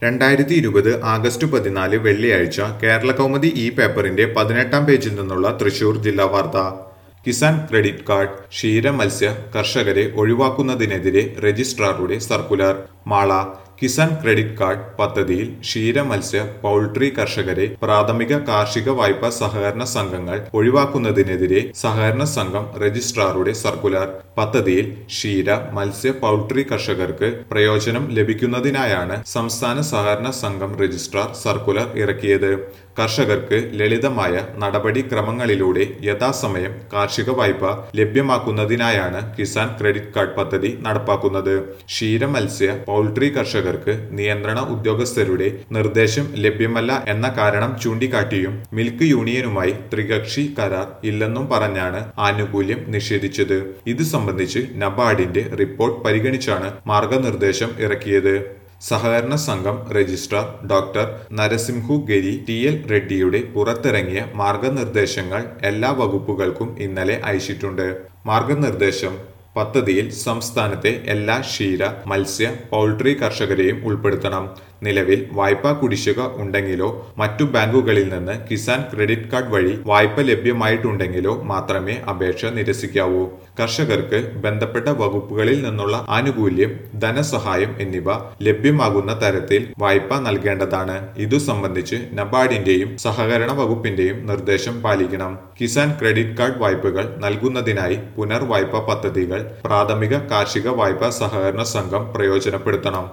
രണ്ടായിരത്തി ഇരുപത് ആഗസ്റ്റ് പതിനാല് വെള്ളിയാഴ്ച കേരള കൗമുദി ഈ പേപ്പറിന്റെ പതിനെട്ടാം പേജിൽ നിന്നുള്ള തൃശൂർ ജില്ലാ വാർത്ത കിസാൻ ക്രെഡിറ്റ് കാർഡ് ക്ഷീര മത്സ്യ കർഷകരെ ഒഴിവാക്കുന്നതിനെതിരെ രജിസ്ട്രാറുടെ circular Mala Kisan credit card പദ്ധതിയിൽ ക്ഷീര മത്സ്യ പൗൾട്രി കർഷകരെ പ്രാഥമിക കാർഷിക വായ്പാ സഹകരണ സംഘങ്ങൾ ഒഴിവാക്കുന്നതിനെതിരെ സഹകരണ സംഘം രജിസ്ട്രാറുടെ സർക്കുലർ പദ്ധതിയിൽ ക്ഷീര മത്സ്യ പൗൾട്രി കർഷകർക്ക് പ്രയോജനം ലഭിക്കുന്നതിനായാണ് സംസ്ഥാന സഹകരണ സംഘം രജിസ്ട്രാർ സർക്കുലർ ഇറക്കിയത് കർഷകർക്ക് ലളിതമായ നടപടിക്രമങ്ങളിലൂടെ യഥാസമയം കാർഷിക വായ്പ ലഭ്യമാക്കുന്നതിനായാണ് കിസാൻ ക്രെഡിറ്റ് കാർഡ് പദ്ധതി നടപ്പാക്കുന്നത് ക്ഷീര മത്സ്യ പൗൾട്രി കർഷകർക്ക് നിയന്ത്രണ ഉദ്യോഗസ്ഥരുടെ നിർദ്ദേശം ലഭ്യമല്ല എന്ന കാരണം ചൂണ്ടിക്കാട്ടിയും മിൽക്ക് യൂണിയനുമായി ത്രികക്ഷി കരാർ ഇല്ലെന്നും പറഞ്ഞാണ് ആനുകൂല്യം നിഷേധിച്ചത് ഇത് സംബന്ധിച്ച് നബാർഡിന്റെ റിപ്പോർട്ട് പരിഗണിച്ചാണ് മാർഗനിർദ്ദേശം ഇറക്കിയത് സഹകരണ സംഘം രജിസ്ട്രാർ ഡോക്ടർ നരസിംഹു ഗരി ടി എൽ റെഡ്ഡിയുടെ പുറത്തിറങ്ങിയ മാർഗനിർദ്ദേശങ്ങൾ എല്ലാ വകുപ്പുകൾക്കും ഇന്നലെ അയച്ചിട്ടുണ്ട് മാർഗനിർദ്ദേശം പദ്ധതിയിൽ സംസ്ഥാനത്തെ എല്ലാ ക്ഷീര മത്സ്യ പൗൾട്രി കർഷകരെയും ഉൾപ്പെടുത്തണം നിലവിൽ വായ്പാ കുടിശ്ശിക ഉണ്ടെങ്കിലോ മറ്റു ബാങ്കുകളിൽ നിന്ന് കിസാൻ ക്രെഡിറ്റ് കാർഡ് വഴി വായ്പ ലഭ്യമായിട്ടുണ്ടെങ്കിലോ മാത്രമേ അപേക്ഷ നിരസിക്കാവൂ കർഷകർക്ക് ബന്ധപ്പെട്ട വകുപ്പുകളിൽ നിന്നുള്ള ആനുകൂല്യം ധനസഹായം എന്നിവ ലഭ്യമാകുന്ന തരത്തിൽ വായ്പ നൽകേണ്ടതാണ് ഇതു സംബന്ധിച്ച് നബാർഡിന്റെയും സഹകരണ വകുപ്പിന്റെയും നിർദ്ദേശം പാലിക്കണം കിസാൻ ക്രെഡിറ്റ് കാർഡ് വായ്പകൾ നൽകുന്നതിനായി പുനർവായ്പ പദ്ധതികൾ പ്രാഥമിക കാർഷിക വായ്പാ സഹകരണ സംഘം പ്രയോജനപ്പെടുത്തണം